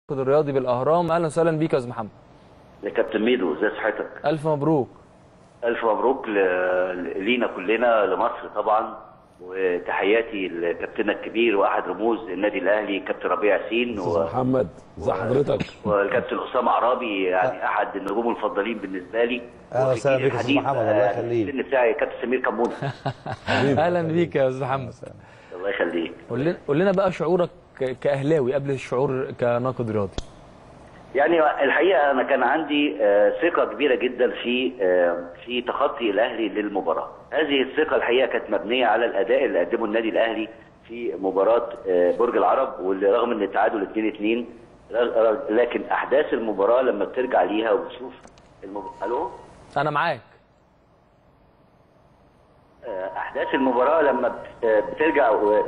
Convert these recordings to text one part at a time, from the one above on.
الرياضي بالاهرام اهلا وسهلا بيك يا استاذ محمد يا كابتن ميدو ازي صحتك الف مبروك الف مبروك ل- لينا كلنا لمصر طبعا وتحياتي لكابتننا الكبير واحد رموز النادي الاهلي كابتن ربيع ياسين استاذ و... محمد ازي حضرتك والكابتن اسامه عرابي يعني احد النجوم المفضلين بالنسبه لي أهلا وفي وسهلا جيل بك يا أستاذ الحديث، محمد، الله آه، يخليك. السن بتاعي كابتن سمير كمونه اهلا بيك يا استاذ محمد الله يخليك قول لنا قول لنا بقى شعورك ك- كاهلاوي قبل الشعور كناقد رياضي يعني الحقيقه انا كان عندي آه، ثقه كبيره جدا في آه، في تخطي الاهلي للمباراه. هذه الثقه الحقيقه كانت مبنيه على الاداء اللي قدمه النادي الاهلي في مباراه آه، برج العرب واللي رغم ان التعادل 2-2 ر- لكن احداث المباراه لما بترجع ليها وبتشوف المب... الو انا معاك آه، احداث المباراه لما بت- آه، بترجع و-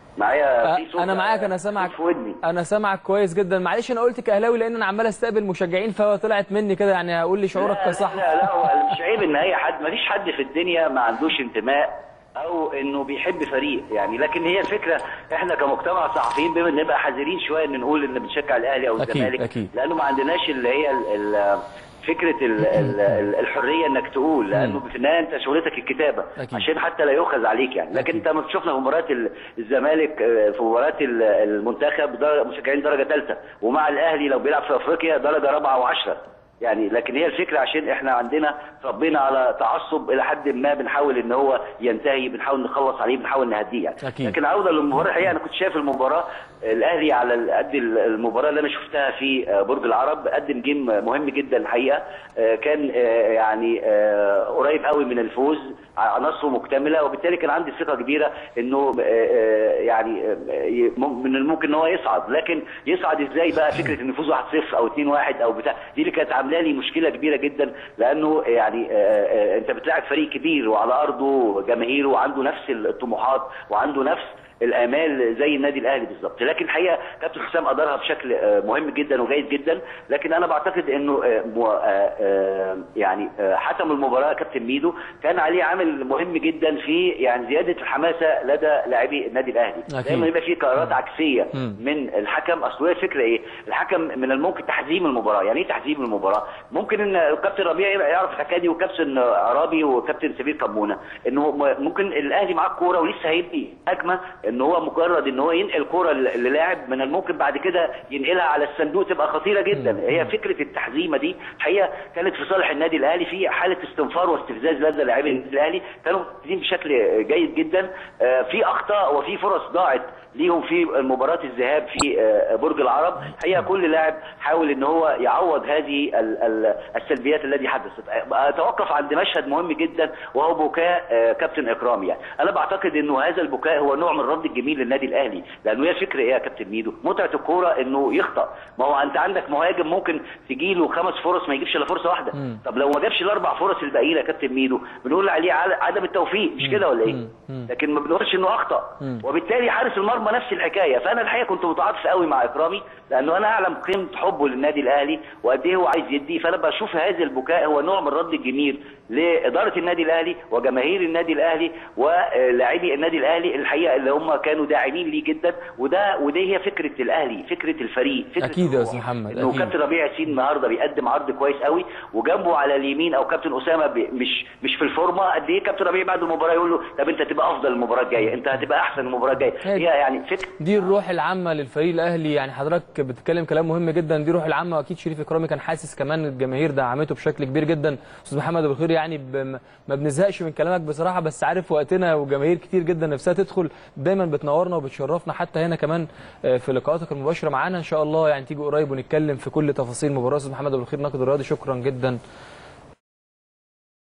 معايا في صوت انا معاك انا آه، سامعك صوت في ودني انا سامعك كويس جدا معلش انا قلت كاهلاوي لان انا عمال استقبل مشجعين فطلعت مني كده يعني هقول لي شعورك لا صح لا لا هو مش عيب ان اي حد ما فيش حد في الدنيا ما عندوش انتماء او انه بيحب فريق يعني لكن هي الفكره احنا كمجتمع صحفيين بما نبقى حذرين شويه ان نقول ان بنشجع الاهلي او أكيد، الزمالك أكيد. لانه ما عندناش اللي هي ال ال فكره ال ال ال الحريه انك تقول لانه في النهايه انت شغلتك الكتابه أكيد. عشان حتى لا يؤخذ عليك يعني لكن انت لما شفنا في مباراه ال- الزمالك آه، في مباراه ال- المنتخب در- مشجعين درجه ثالثه ومع الاهلي لو بيلعب في افريقيا درجه رابعه وعشره يعني لكن هي الفكره عشان احنا عندنا ربنا على تعصب الى حد ما بنحاول ان هو ينتهي بنحاول نخلص عليه بنحاول نهديه يعني أكيد. لكن عوده للمباراه الحقيقه انا كنت شايف المباراه الاهلي على ال- قد ال- المباراه اللي انا شفتها في آه، برج العرب قدم جيم مهم جدا الحقيقه آه، كان آه، يعني آه، قريب قوي من الفوز عناصره مكتمله وبالتالي كان عندي ثقه كبيره انه آه، آه، يعني آه، ي- مم- من الممكن ان هو يصعد لكن يصعد ازاي بقى فكره ان يفوز 1-0 او 2-1 او بتاع دي اللي كانت عامله لي مشكله كبيره جدا لانه يعني آه، آه، انت بتلاعب فريق كبير وعلى ارضه جماهيره وعنده نفس الطموحات وعنده نفس الامال زي النادي الاهلي بالظبط لكن الحقيقه كابتن حسام ادارها بشكل آه، مهم جدا وجيد جدا لكن انا بعتقد انه آه، مو- آه، آه، يعني آه، حسم المباراه كابتن ميدو كان عليه عامل مهم جدا في يعني زياده الحماسه لدى لاعبي النادي الاهلي أكيد. دايما يبقى في قرارات عكسيه مم. من الحكم اصل هي الفكره ايه الحكم من الممكن تحزيم المباراه يعني ايه تحزيم المباراه ممكن ان الكابتن ربيع يبقى يعرف الحكايه دي وكابتن عرابي وكابتن سمير كمونه انه م- ممكن الاهلي معاه الكوره ولسه هيبني هجمه ان هو مجرد ان هو ينقل كوره ل- للاعب من الممكن بعد كده ينقلها على الصندوق تبقى خطيره جدا هي فكره التحزيمه دي الحقيقه كانت في صالح النادي الاهلي في حاله استنفار واستفزاز لدى لاعبي النادي الاهلي كانوا مركزين بشكل جيد جدا آه، في اخطاء وفي فرص ضاعت ليهم في مباراة الذهاب في آه، برج العرب هي كل لاعب حاول ان هو يعوض هذه ال- ال- السلبيات التي حدثت اتوقف عند مشهد مهم جدا وهو بكاء آه، كابتن اكرام يعني انا بعتقد انه هذا البكاء هو نوع من الرد الجميل للنادي الاهلي لانه هي الفكره ايه يا كابتن ميدو متعه الكوره انه يخطا ما هو انت عندك مهاجم ممكن تجي له خمس فرص ما يجيبش الا فرصه واحده مم. طب لو ما جابش الاربع فرص الباقيين يا كابتن ميدو بنقول عليه عل- عدم التوفيق مش كده ولا ايه مم. مم. لكن ما بنقولش انه اخطا مم. وبالتالي حارس المرمى نفس الحكايه فانا الحقيقه كنت متعاطف قوي مع اكرامي لانه انا اعلم قيمه حبه للنادي الاهلي وقد ايه هو عايز يدي فانا بشوف هذا البكاء هو نوع من الرد الجميل لاداره النادي الاهلي وجماهير النادي الاهلي ولاعبي النادي الاهلي الحقيقه اللي هم كانوا داعمين ليه جدا وده ودي هي فكره الاهلي فكره الفريق فكره أكيد يا الروح. أستاذ محمد، انه أكيد. كابتن ربيع ياسين النهارده بيقدم عرض كويس قوي وجنبه على اليمين او كابتن اسامه بي- مش مش في الفورمه قد ايه كابتن ربيع بعد المباراه يقول له طب انت تبقى افضل المباراه الجايه انت هتبقى احسن المباراه الجايه هي يعني فكره دي الروح العامه للفريق الاهلي يعني حضرتك بتتكلم كلام مهم جدا دي روح العامه واكيد شريف اكرامي كان حاسس كمان الجماهير دعمته بشكل كبير جدا استاذ محمد ابو الخير يعني ب... ما بنزهقش من كلامك بصراحه بس عارف وقتنا وجماهير كتير جدا نفسها تدخل دايما بتنورنا وبتشرفنا حتى هنا كمان آه، في لقاءاتك المباشره معانا ان شاء الله يعني تيجي قريب ونتكلم في كل تفاصيل مباراه استاذ محمد ابو الخير ناقد الرياضي شكرا جدا